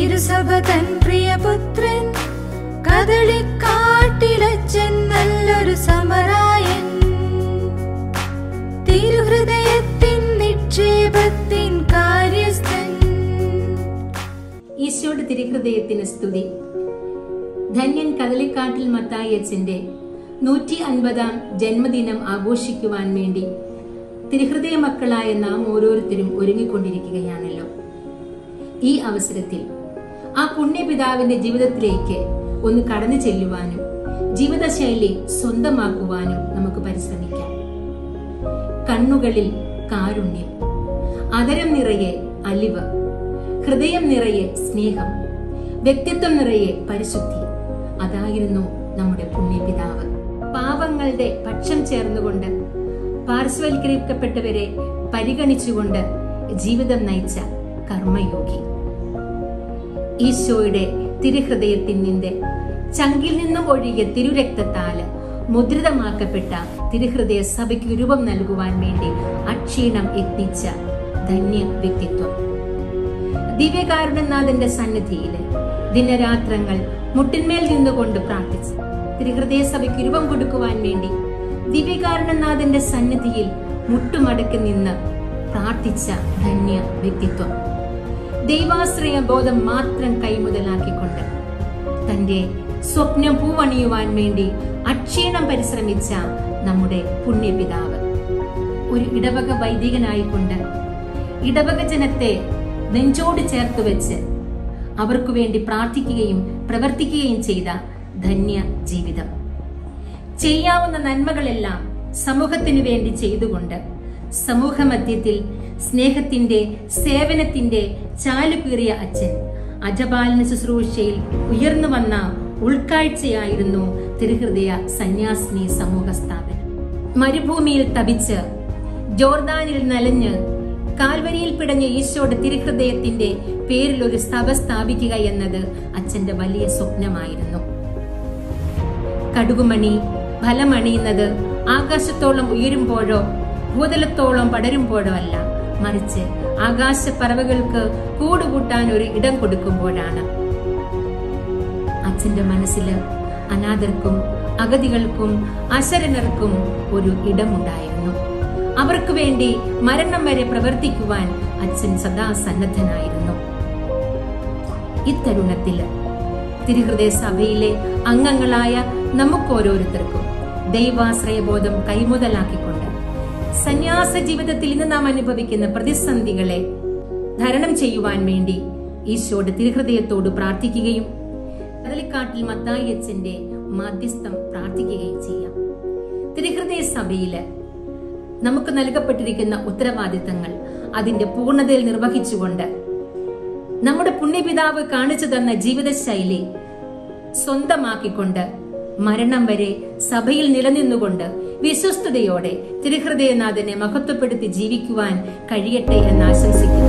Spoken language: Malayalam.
തിരുസഭ തൻ പ്രിയപുത്രൻ കദളിക്കാട്ടിലച്ചൻ നല്ലൊരു സമരായൻ തിരുഹൃദയത്തിൻ നിക്ഷേപത്തിൻ കാര്യസ്ഥൻ ഈശോയുടെ തിരുഹൃദയത്തിന് സ്തുതി ധന്യൻ കദളിക്കാട്ടിൽ മത്തായച്ചന്റെ നൂറ്റി അൻപതാം ജന്മദിനം ആഘോഷിക്കുവാൻ വേണ്ടി തിരുഹൃദയ മക്കളായ നാം ഓരോരുത്തരും ഒരുങ്ങിക്കൊണ്ടിരിക്കുകയാണല്ലോ ഈ അവസരത്തിൽ ആ പുണ്യപിതാവിന്റെ ജീവിതത്തിലേക്ക് ഒന്ന് കടന്നു ചെല്ലുവാനും ജീവിതശൈലി സ്വന്തമാക്കുവാനും നമുക്ക് പരിശ്രമിക്കാം കണ്ണുകളിൽ കാരുണ്യം അതരം നിറയെ അലിവ് ഹൃദയം നിറയെ സ്നേഹം വ്യക്തിത്വം നിറയെ പരിശുദ്ധി അതായിരുന്നു നമ്മുടെ പുണ്യപിതാവ് പാവങ്ങളുടെ പക്ഷം ചേർന്നുകൊണ്ട് പാർശ്വവൽക്കരിക്കപ്പെട്ടവരെ പരിഗണിച്ചുകൊണ്ട് ജീവിതം നയിച്ച കർമ്മയോഗി ഈശോയുടെ തിരുഹൃദയത്തിനിന്റെ ചങ്കിൽ നിന്നും ഒഴുകിയ തിരുരക്തത്താല് മുദ്രിതമാക്കപ്പെട്ട തിരുഹൃദയ സഭയ്ക്ക് രൂപം നൽകുവാൻ വേണ്ടി അക്ഷീണം യത്നിച്ച ധന്യ വ്യക്തിത്വം ദിവ്യകാരുണ്യനാഥന്റെ സന്നിധിയില് ദിനരാത്രങ്ങൾ മുട്ടിന്മേൽ നിന്നുകൊണ്ട് പ്രാർത്ഥിച്ചു തിരുഹൃദയ സഭയ്ക്ക് രൂപം കൊടുക്കുവാൻ വേണ്ടി ദിവ്യകാരുണ്യനാഥന്റെ സന്നിധിയിൽ മുട്ടുമടക്കി നിന്ന് പ്രാർത്ഥിച്ച ധന്യ വ്യക്തിത്വം ദൈവാശ്രയ ബോധം മാത്രം കൈമുതലാക്കിക്കൊണ്ട് തന്റെ സ്വപ്നം പൂവണിയുവാൻ വേണ്ടി അക്ഷീണം പരിശ്രമിച്ച നമ്മുടെ പുണ്യപിതാവ് ഒരു ഇടവക വൈദികനായിക്കൊണ്ട് ഇടവക ജനത്തെ നെഞ്ചോട് ചേർത്ത് വെച്ച് അവർക്കു വേണ്ടി പ്രാർത്ഥിക്കുകയും പ്രവർത്തിക്കുകയും ചെയ്ത ധന്യ ജീവിതം ചെയ്യാവുന്ന നന്മകളെല്ലാം സമൂഹത്തിനു വേണ്ടി ചെയ്തുകൊണ്ട് സമൂഹമധ്യത്തിൽ സ്നേഹത്തിന്റെ സേവനത്തിന്റെ ചാലുകീറിയ അച്ഛൻ അജപാലന ശുശ്രൂഷയിൽ ഉയർന്നു വന്ന ഉൾക്കാഴ്ചയായിരുന്നു തിരുഹൃദയ സന്യാസിനി സമൂഹ സ്ഥാപനം മരുഭൂമിയിൽ തപിച്ച് ജോർദാനിൽ നലഞ്ഞ് കാൽവരിയിൽ പിടഞ്ഞ ഈശോയുടെ തിരുഹൃദയത്തിന്റെ പേരിൽ ഒരു സഭ സ്ഥാപിക്കുക എന്നത് അച്ഛന്റെ വലിയ സ്വപ്നമായിരുന്നു കടുകുമണി ഫലമണിയുന്നത് ആകാശത്തോളം ഉയരുമ്പോഴോ ഭൂതലത്തോളം പടരുമ്പോഴോ അല്ല മറിച്ച് ആകാശ പറവകൾക്ക് കൂടുകൂട്ടാൻ ഒരു ഇടം കൊടുക്കുമ്പോഴാണ് അച്ഛന്റെ മനസ്സില് അനാഥർക്കും അഗതികൾക്കും അശരണർക്കും ഒരു ഇടമുണ്ടായിരുന്നു അവർക്ക് വേണ്ടി മരണം വരെ പ്രവർത്തിക്കുവാൻ അച്ഛൻ സദാ സന്നദ്ധനായിരുന്നു ഇത്തരുണത്തില് തിരുഹൃദയ സഭയിലെ അംഗങ്ങളായ നമുക്കോരോരുത്തർക്കും ദൈവാശ്രയബോധം കൈമുതലാക്കിക്കൊണ്ട് സന്യാസ ജീവിതത്തിൽ ഇന്ന് നാം അനുഭവിക്കുന്ന പ്രതിസന്ധികളെ ധരണം ചെയ്യുവാൻ വേണ്ടി ഈശോയുടെ തിരുഹൃദയത്തോട് പ്രാർത്ഥിക്കുകയും കദളിക്കാട്ടിൽ മത്തായി അച്ഛന്റെ മാധ്യസ്ഥം പ്രാർത്ഥിക്കുകയും ചെയ്യാം തിരുഹൃദയ സഭയില് നമുക്ക് നൽകപ്പെട്ടിരിക്കുന്ന ഉത്തരവാദിത്തങ്ങൾ അതിന്റെ പൂർണ്ണതയിൽ നിർവഹിച്ചുകൊണ്ട് നമ്മുടെ പുണ്യപിതാവ് കാണിച്ചു തന്ന ജീവിതശൈലി സ്വന്തമാക്കിക്കൊണ്ട് മരണം വരെ സഭയിൽ നിലനിന്നുകൊണ്ട് വിശ്വസ്തയോടെ തിരുഹൃദയനാഥനെ മഹത്വപ്പെടുത്തി ജീവിക്കുവാൻ കഴിയട്ടെ എന്ന് ആശംസിക്കുന്നു